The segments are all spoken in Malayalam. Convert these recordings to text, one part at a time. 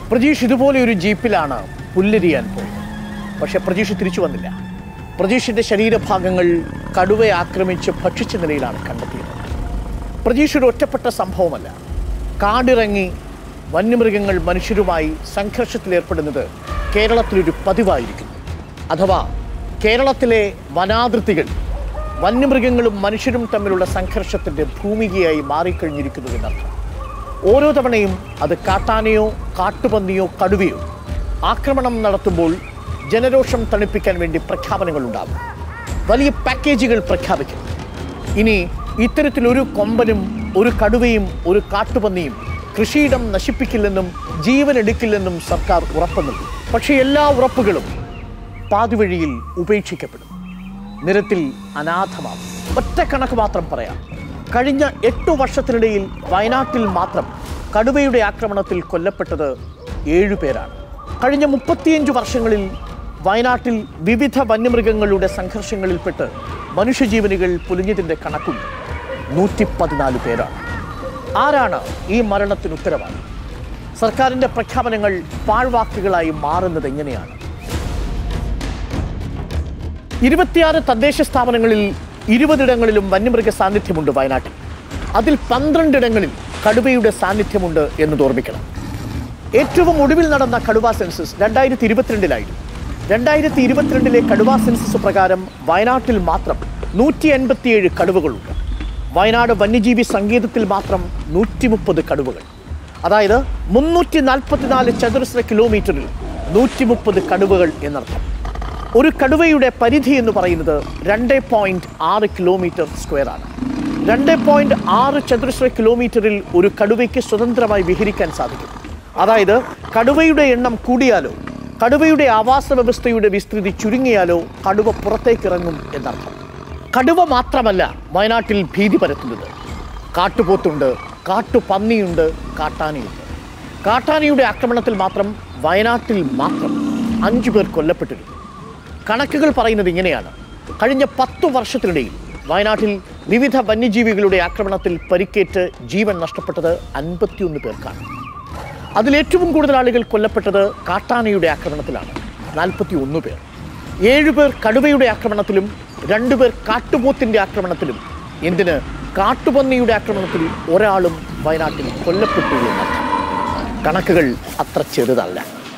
പ്രജീഷ് ഇതുപോലെ ഒരു ജീപ്പിലാണ് പുല്ലരിയാൻ പോയത് പക്ഷെ പ്രജീഷ് തിരിച്ചു വന്നില്ല പ്രജീഷിന്റെ ശരീരഭാഗങ്ങൾ കടുവയെ ആക്രമിച്ച് ഭക്ഷിച്ച നിലയിലാണ് കണ്ടെത്തിയത് പ്രജീഷ് ഒരു ഒറ്റപ്പെട്ട സംഭവമല്ല കാടിറങ്ങി വന്യമൃഗങ്ങൾ മനുഷ്യരുമായി സംഘർഷത്തിലേർപ്പെടുന്നത് കേരളത്തിലൊരു പതിവായിരിക്കുന്നു അഥവാ കേരളത്തിലെ വനാതിർത്തികൾ വന്യമൃഗങ്ങളും മനുഷ്യരും തമ്മിലുള്ള സംഘർഷത്തിൻ്റെ ഭൂമികയായി മാറിക്കഴിഞ്ഞിരിക്കുന്നു എന്നർത്ഥം ഓരോ തവണയും അത് കാട്ടാനയോ കാട്ടുപന്നിയോ കടുവയോ ആക്രമണം നടത്തുമ്പോൾ ജനരോഷം തണുപ്പിക്കാൻ വേണ്ടി പ്രഖ്യാപനങ്ങൾ ഉണ്ടാകും വലിയ പാക്കേജുകൾ പ്രഖ്യാപിക്കും ഇനി ഇത്തരത്തിലൊരു കൊമ്പനും ഒരു കടുവയും ഒരു കാട്ടുപന്നിയും കൃഷിയിടം നശിപ്പിക്കില്ലെന്നും ജീവൻ എടുക്കില്ലെന്നും സർക്കാർ ഉറപ്പ് നൽകി പക്ഷേ എല്ലാ ഉറപ്പുകളും പാതിവഴിയിൽ ഉപേക്ഷിക്കപ്പെടും നിരത്തിൽ അനാഥമാകും ഒറ്റ കണക്ക് മാത്രം പറയാം കഴിഞ്ഞ എട്ടു വർഷത്തിനിടയിൽ വയനാട്ടിൽ മാത്രം കടുവയുടെ ആക്രമണത്തിൽ കൊല്ലപ്പെട്ടത് ഏഴുപേരാണ് കഴിഞ്ഞ മുപ്പത്തിയഞ്ച് വർഷങ്ങളിൽ വയനാട്ടിൽ വിവിധ വന്യമൃഗങ്ങളുടെ സംഘർഷങ്ങളിൽപ്പെട്ട് മനുഷ്യജീവനുകൾ പൊലിഞ്ഞതിൻ്റെ കണക്കുണ്ട് നൂറ്റി പതിനാല് പേരാണ് ആരാണ് ഈ മരണത്തിന് ഉത്തരവാദി സർക്കാരിൻ്റെ പ്രഖ്യാപനങ്ങൾ പാഴ്വാക്കുകളായി മാറുന്നത് എങ്ങനെയാണ് ഇരുപത്തിയാറ് തദ്ദേശ സ്ഥാപനങ്ങളിൽ ഇരുപതിടങ്ങളിലും വന്യമൃഗ സാന്നിധ്യമുണ്ട് വയനാട്ടിൽ അതിൽ പന്ത്രണ്ടിടങ്ങളിൽ കടുവയുടെ സാന്നിധ്യമുണ്ട് എന്ന് ഓർമ്മിക്കണം ഏറ്റവും ഒടുവിൽ നടന്ന കടുവ സെൻസസ് രണ്ടായിരത്തി ഇരുപത്തിരണ്ടിലായിരുന്നു രണ്ടായിരത്തി ഇരുപത്തിരണ്ടിലെ കടുവ സെൻസസ് പ്രകാരം വയനാട്ടിൽ മാത്രം നൂറ്റി എൺപത്തിയേഴ് കടുവകളുണ്ട് വയനാട് വന്യജീവി സങ്കേതത്തിൽ മാത്രം നൂറ്റി മുപ്പത് കടുവകൾ അതായത് മുന്നൂറ്റി നാൽപ്പത്തിനാല് ചതുരശ്ര കിലോമീറ്ററിൽ നൂറ്റി മുപ്പത് കടുവകൾ എന്നർത്ഥം ഒരു കടുവയുടെ പരിധി എന്ന് പറയുന്നത് രണ്ട് പോയിന്റ് ആറ് കിലോമീറ്റർ സ്ക്വയർ ആണ് രണ്ട് പോയിന്റ് ആറ് ചതുരശ്ര കിലോമീറ്ററിൽ ഒരു കടുവയ്ക്ക് സ്വതന്ത്രമായി വിഹരിക്കാൻ സാധിക്കും അതായത് കടുവയുടെ എണ്ണം കൂടിയാലോ കടുവയുടെ ആവാസ വ്യവസ്ഥയുടെ വിസ്തൃതി ചുരുങ്ങിയാലോ കടുവ പുറത്തേക്കിറങ്ങും എന്നർത്ഥം കടുവ മാത്രമല്ല വയനാട്ടിൽ ഭീതി പരത്തുന്നത് കാട്ടുപോത്തുണ്ട് കാട്ടുപന്നിയുണ്ട് കാട്ടാനയുണ്ട് കാട്ടാനയുടെ ആക്രമണത്തിൽ മാത്രം വയനാട്ടിൽ മാത്രം അഞ്ചു പേർ കൊല്ലപ്പെട്ടിരുന്നു കണക്കുകൾ പറയുന്നത് ഇങ്ങനെയാണ് കഴിഞ്ഞ പത്തു വർഷത്തിനിടയിൽ വയനാട്ടിൽ വിവിധ വന്യജീവികളുടെ ആക്രമണത്തിൽ പരിക്കേറ്റ് ജീവൻ നഷ്ടപ്പെട്ടത് അൻപത്തിയൊന്ന് പേർക്കാണ് അതിലേറ്റവും കൂടുതൽ ആളുകൾ കൊല്ലപ്പെട്ടത് കാട്ടാനയുടെ ആക്രമണത്തിലാണ് നാൽപ്പത്തി ഒന്ന് പേർ ഏഴുപേർ കടുവയുടെ ആക്രമണത്തിലും രണ്ടുപേർ കാട്ടുപോത്തിന്റെ ആക്രമണത്തിലും എന്തിന് കാട്ടുപന്നിയുടെ ആക്രമണത്തിൽ ഒരാളും വയനാട്ടിൽ കൊല്ലപ്പെട്ടു എന്നർത്ഥം കണക്കുകൾ അത്ര ചെറുതല്ല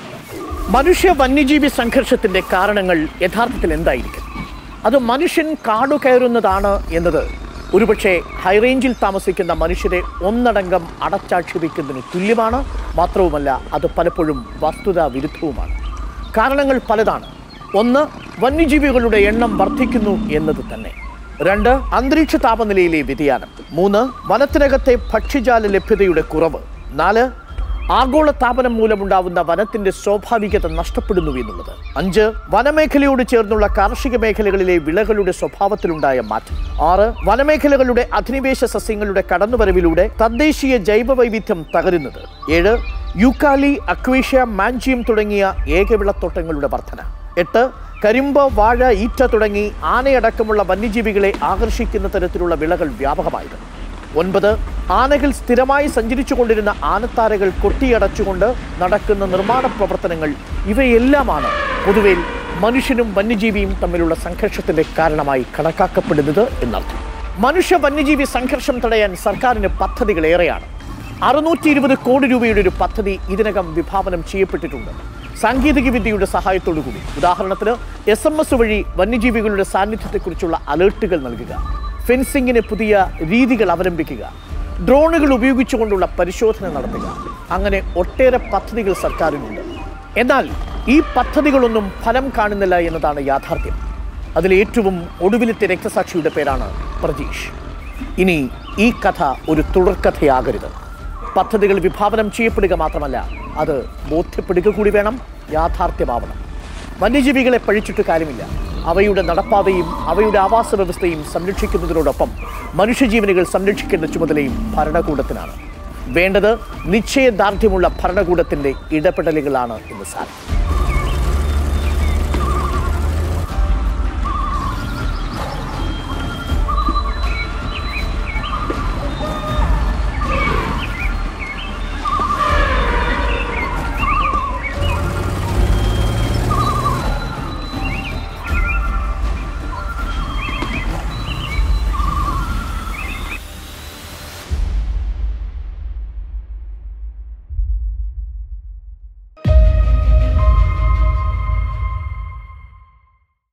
മനുഷ്യ വന്യജീവി സംഘർഷത്തിന്റെ കാരണങ്ങൾ യഥാർത്ഥത്തിൽ എന്തായിരിക്കും അത് മനുഷ്യൻ കാടു കയറുന്നതാണ് എന്നത് ഒരുപക്ഷെ ഹൈറേഞ്ചിൽ താമസിക്കുന്ന മനുഷ്യരെ ഒന്നടങ്കം അടച്ചാക്ഷേപിക്കുന്നതിന് തുല്യമാണ് മാത്രവുമല്ല അത് പലപ്പോഴും വസ്തുതാ വിരുദ്ധവുമാണ് കാരണങ്ങൾ പലതാണ് ഒന്ന് വന്യജീവികളുടെ എണ്ണം വർദ്ധിക്കുന്നു എന്നത് തന്നെ രണ്ട് അന്തരീക്ഷ താപനിലയിലെ വ്യതിയാനം മൂന്ന് വനത്തിനകത്തെ ഭക്ഷ്യജാല ലഭ്യതയുടെ കുറവ് നാല് ആഗോള താപനം മൂലമുണ്ടാവുന്ന വനത്തിന്റെ സ്വാഭാവികത നഷ്ടപ്പെടുന്നു എന്നുള്ളത് അഞ്ച് വനമേഖലയോട് ചേർന്നുള്ള കാർഷിക മേഖലകളിലെ വിളകളുടെ സ്വഭാവത്തിലുണ്ടായ മാറ്റം ആറ് വനമേഖലകളുടെ അധിനിവേശ സസ്യങ്ങളുടെ കടന്നുവരവിലൂടെ തദ്ദേശീയ ജൈവ വൈവിധ്യം തകരുന്നത് ഏഴ് യൂക്കാലി അക്വേഷ്യ മാഞ്ചിയം തുടങ്ങിയ ഏകവിളത്തോട്ടങ്ങളുടെ വർധന എട്ട് കരിമ്പ് വാഴ ഈറ്റ തുടങ്ങി ആനയടക്കമുള്ള വന്യജീവികളെ ആകർഷിക്കുന്ന തരത്തിലുള്ള വിളകൾ വ്യാപകമായത് ഒൻപത് ആനകൾ സ്ഥിരമായി സഞ്ചരിച്ചു കൊണ്ടിരുന്ന ആനത്താരകൾ കൊട്ടിയടച്ചുകൊണ്ട് നടക്കുന്ന നിർമ്മാണ പ്രവർത്തനങ്ങൾ ഇവയെല്ലാമാണ് പൊതുവെ മനുഷ്യനും വന്യജീവിയും തമ്മിലുള്ള സംഘർഷത്തിന്റെ കാരണമായി കണക്കാക്കപ്പെടുന്നത് എന്നർത്ഥം മനുഷ്യ വന്യജീവി സംഘർഷം തടയാൻ സർക്കാരിന് പദ്ധതികൾ ഏറെയാണ് അറുന്നൂറ്റി ഇരുപത് കോടി രൂപയുടെ ഒരു പദ്ധതി ഇതിനകം വിഭാവനം ചെയ്യപ്പെട്ടിട്ടുണ്ട് സാങ്കേതിക വിദ്യയുടെ സഹായത്തോടുകൂടി ഉദാഹരണത്തിന് എസ് എം എസ് വഴി വന്യജീവികളുടെ സാന്നിധ്യത്തെക്കുറിച്ചുള്ള അലേർട്ടുകൾ നൽകുക ഫെൻസിങ്ങിന് പുതിയ രീതികൾ അവലംബിക്കുക ഡ്രോണുകൾ ഉപയോഗിച്ചുകൊണ്ടുള്ള പരിശോധന നടത്തുക അങ്ങനെ ഒട്ടേറെ പദ്ധതികൾ സർക്കാരിനുണ്ട് എന്നാൽ ഈ പദ്ധതികളൊന്നും ഫലം കാണുന്നില്ല എന്നതാണ് യാഥാർത്ഥ്യം അതിലേറ്റവും ഒടുവിലത്തെ രക്തസാക്ഷിയുടെ പേരാണ് പ്രജീഷ് ഇനി ഈ കഥ ഒരു തുടർക്കഥയാകരുത് പദ്ധതികൾ വിഭാവനം ചെയ്യപ്പെടുക മാത്രമല്ല അത് ബോധ്യപ്പെടുക കൂടി വേണം യാഥാർത്ഥ്യമാവണം വന്യജീവികളെ പഴിച്ചിട്ട് കാര്യമില്ല അവയുടെ നടപ്പാതയും അവയുടെ ആവാസ വ്യവസ്ഥയും സംരക്ഷിക്കുന്നതിനോടൊപ്പം മനുഷ്യജീവനുകൾ സംരക്ഷിക്കേണ്ട ചുമതലയും ഭരണകൂടത്തിനാണ് വേണ്ടത് നിശ്ചയദാർഢ്യമുള്ള ഭരണകൂടത്തിന്റെ ഇടപെടലുകളാണ് എന്ന് സാർ